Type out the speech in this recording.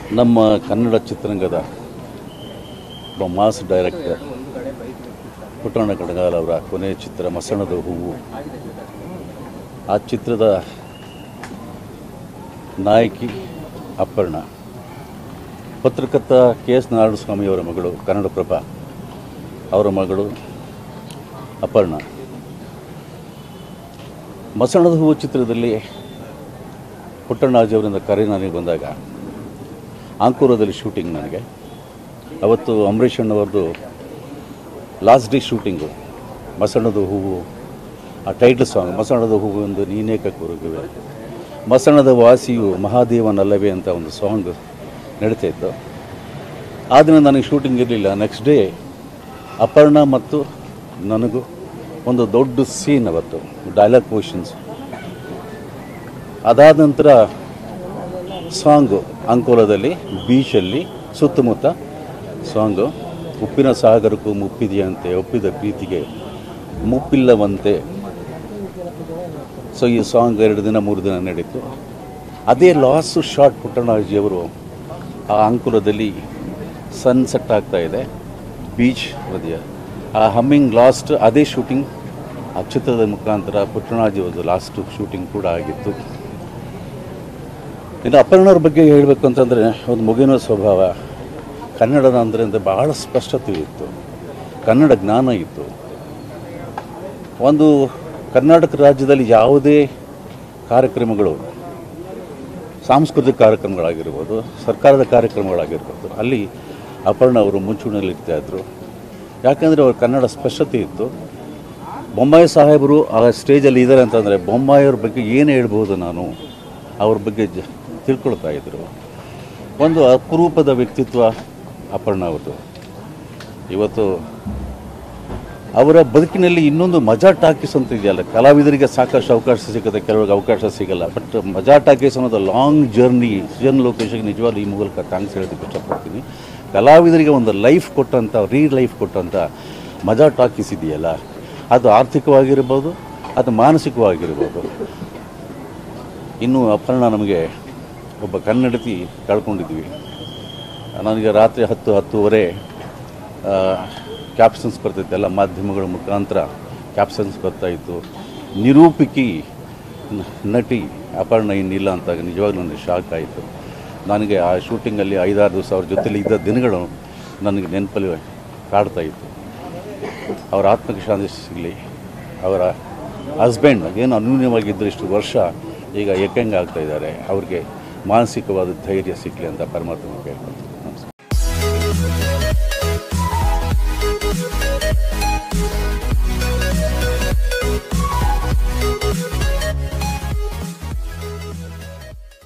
ನಮ್ಮ ಕನ್ನಡ ಚಿತ್ರರಂಗದ ಒಬ್ಬ ಮಾಸ್ ಡೈರೆಕ್ಟರ್ ಪುಟ್ಟಣ್ಣ ಕಡಗಾಲ್ ಅವರ ಕೊನೆಯ ಚಿತ್ರ ಮಸಣದ ಹೂವು ಆ ಚಿತ್ರದ ನಾಯಕಿ ಅಪರ್ಣ ಪತ್ರಕರ್ತ ಕೆ ಎಸ್ ನಾರಾಯಣಸ್ವಾಮಿಯವರ ಮಗಳು ಕನ್ನಡಪ್ರಭ ಅವರ ಮಗಳು ಅಪರ್ಣ ಮಸಣದ ಹೂವು ಚಿತ್ರದಲ್ಲಿ ಪುಟ್ಟಣ್ಣಾಜಿಯವರಿಂದ ಕರೆ ನನಗೆ ಬಂದಾಗ ಆಂಕೂರದಲ್ಲಿ ಶೂಟಿಂಗ್ ನನಗೆ ಅವತ್ತು ಅಂಬರೀಷ್ ಅಣ್ಣವ್ರದ್ದು last day shooting Masanada Hoovu ಆ ಟೈಟಲ್ ಸಾಂಗ್ ಮಸಣದ ಹೂವು ಎಂದು ನೀನೇಕ ಕುರುಗುವೆ ಮಸಣದ ವಾಸಿಯು ಮಹಾದೇವನಲ್ಲವೇ ಅಂತ ಒಂದು ಸಾಂಗ್ ನಡೀತಾ ಇತ್ತು ಆ ದಿನ ನನಗೆ ಶೂಟಿಂಗ್ ಇರಲಿಲ್ಲ ನೆಕ್ಸ್ಟ್ ಡೇ ಅಪರ್ಣ ಮತ್ತು ನನಗೂ ಒಂದು ದೊಡ್ಡ ಸೀನ್ ಅವತ್ತು ಡೈಲಾಗ್ ಪೋರ್ಷನ್ಸ್ ಅದಾದ ನಂತರ ಸಾಂಗು ಅಂಕೋಲದಲ್ಲಿ ಬೀಚಲ್ಲಿ ಸುತ್ತಮುತ್ತ ಸಾಂಗು ಉಪ್ಪಿನ ಸಾಗರಕ್ಕೂ ಮುಪ್ಪಿದೆಯಂತೆ ಒಪ್ಪಿದ ಪ್ರೀತಿಗೆ ಮುಪ್ಪಿಲ್ಲವಂತೆ ಸೊ ಈ ಸಾಂಗ್ ಎರಡು ದಿನ ಮೂರು ದಿನ ನಡೀತು ಅದೇ ಲಾಸ್ಟ್ ಶಾರ್ಟ್ ಪುಟ್ಟಣ್ಣಾಜಿಯವರು ಆ ಅಂಕುಲದಲ್ಲಿ ಸನ್ಸೆಟ್ ಆಗ್ತಾ ಇದೆ ಬೀಚ್ ಬದಿಯ ಆ ಹಮ್ಮಿಂಗ್ ಲಾಸ್ಟ್ ಅದೇ ಶೂಟಿಂಗ್ ಆ ಚಿತ್ರದ ಮುಖಾಂತರ ಪುಟ್ಟಣ್ಣಾಜಿಯವ್ರದ್ದು ಲಾಸ್ಟ್ ಶೂಟಿಂಗ್ ಕೂಡ ಆಗಿತ್ತು ಇನ್ನು ಅಪರ್ಣವ್ರ ಬಗ್ಗೆ ಹೇಳಬೇಕು ಅಂತಂದರೆ ಒಂದು ಮುಗಿನ ಸ್ವಭಾವ ಕನ್ನಡದ ಅಂದರೆ ಅಂದರೆ ಬಹಳ ಸ್ಪಷ್ಟತೆ ಇತ್ತು ಕನ್ನಡ ಜ್ಞಾನ ಇತ್ತು ಒಂದು ಕರ್ನಾಟಕ ರಾಜ್ಯದಲ್ಲಿ ಯಾವುದೇ ಕಾರ್ಯಕ್ರಮಗಳು ಸಾಂಸ್ಕೃತಿಕ ಕಾರ್ಯಕ್ರಮಗಳಾಗಿರ್ಬೋದು ಸರ್ಕಾರದ ಕಾರ್ಯಕ್ರಮಗಳಾಗಿರ್ಬೋದು ಅಲ್ಲಿ ಅಪರ್ಣ ಅವರು ಮುಂಚೂಣಿಯಲ್ಲಿರ್ತಾ ಇದ್ದರು ಯಾಕಂದರೆ ಅವ್ರ ಕನ್ನಡ ಸ್ಪಷ್ಟತೆ ಇತ್ತು ಬೊಂಬಾಯಿ ಸಾಹೇಬರು ಆ ಸ್ಟೇಜಲ್ಲಿ ಇದ್ದಾರೆ ಅಂತಂದರೆ ಬೊಂಬಾಯಿಯವ್ರ ಬಗ್ಗೆ ಏನು ಹೇಳ್ಬೋದು ನಾನು ಅವ್ರ ಬಗ್ಗೆ ಜ ತಿಳ್ಕೊಳ್ತಾ ಇದ್ದರು ಒಂದು ಅಪರೂಪದ ವ್ಯಕ್ತಿತ್ವ ಅಪರ್ಣ ಅವ್ರದ್ದು ಇವತ್ತು ಅವರ ಬದುಕಿನಲ್ಲಿ ಇನ್ನೊಂದು ಮಜಾ ಟಾಕೀಸ್ ಅಂತ ಇದೆಯಲ್ಲ ಕಲಾವಿದರಿಗೆ ಸಾಕಷ್ಟು ಅವಕಾಶ ಸಿಗುತ್ತೆ ಕೆಲವ್ರಿಗೆ ಅವಕಾಶ ಸಿಗಲ್ಲ ಬಟ್ ಮಜಾ ಟಾಕೀಸ್ ಅನ್ನೋದು ಲಾಂಗ್ ಜರ್ನಿ ಸೃಜನ್ ಲೋಕೇಶ್ಗೆ ನಿಜವಾಗ್ಲೂ ಈ ಮೂಲಕ ಥ್ಯಾಂಕ್ಸ್ ಹೇಳೋದಕ್ಕೆ ಇಷ್ಟಪಡ್ತೀನಿ ಕಲಾವಿದರಿಗೆ ಒಂದು ಲೈಫ್ ಕೊಟ್ಟಂಥ ರೀ ಲೈಫ್ ಕೊಟ್ಟಂಥ ಮಜಾ ಟಾಕೀಸ್ ಇದೆಯಲ್ಲ ಅದು ಆರ್ಥಿಕವಾಗಿರ್ಬೋದು ಅದು ಮಾನಸಿಕವಾಗಿರ್ಬೋದು ಇನ್ನು ಅಪರ್ಣ ನಮಗೆ ಒಬ್ಬ ಕನ್ನಡತಿ ಕಳ್ಕೊಂಡಿದ್ವಿ ನನಗೆ ರಾತ್ರಿ ಹತ್ತು ಹತ್ತುವರೆ ಕ್ಯಾಪ್ಷನ್ಸ್ ಬರ್ತಿತ್ತು ಎಲ್ಲ ಮಾಧ್ಯಮಗಳ ಮುಖಾಂತರ ಕ್ಯಾಪ್ಷನ್ಸ್ ಬರ್ತಾಯಿತ್ತು ನಿರೂಪಿಕಿ ನ- ನಟಿ ಅಪರ್ಣ ಇನ್ನಿಲ್ಲ ಅಂತ ನಿಜವಾಗ್ಲೂ ನನಗೆ ಶಾಕ್ ಆಯಿತು ನನಗೆ ಆ ಶೂಟಿಂಗಲ್ಲಿ ಐದಾರು ದಿವಸ ಅವ್ರ ಜೊತೆಲಿ ಇದ್ದ ದಿನಗಳು ನನಗೆ ನೆನಪಲ್ಲಿ ಕಾಡ್ತಾ ಇತ್ತು ಅವರ ಆತ್ಮಕ್ಕೆ ಶಾಂತಿ ಸಿಗಲಿ ಅವರ ಹಸ್ಬೆಂಡ್ ಏನು ಅನ್ಯೂನ್ಯವಾಗಿದ್ದರು ಇಷ್ಟು ವರ್ಷ ಈಗ ಏಕಂಗ ಆಗ್ತಾ ಇದ್ದಾರೆ ಅವ್ರಿಗೆ ಮಾನಸಿಕವಾದ ಧೈರ್ಯ ಸಿಗಲಿ ಅಂತ ಪರಮಾತ್ಮ ಕೇಳ್ಕೊತೀನಿ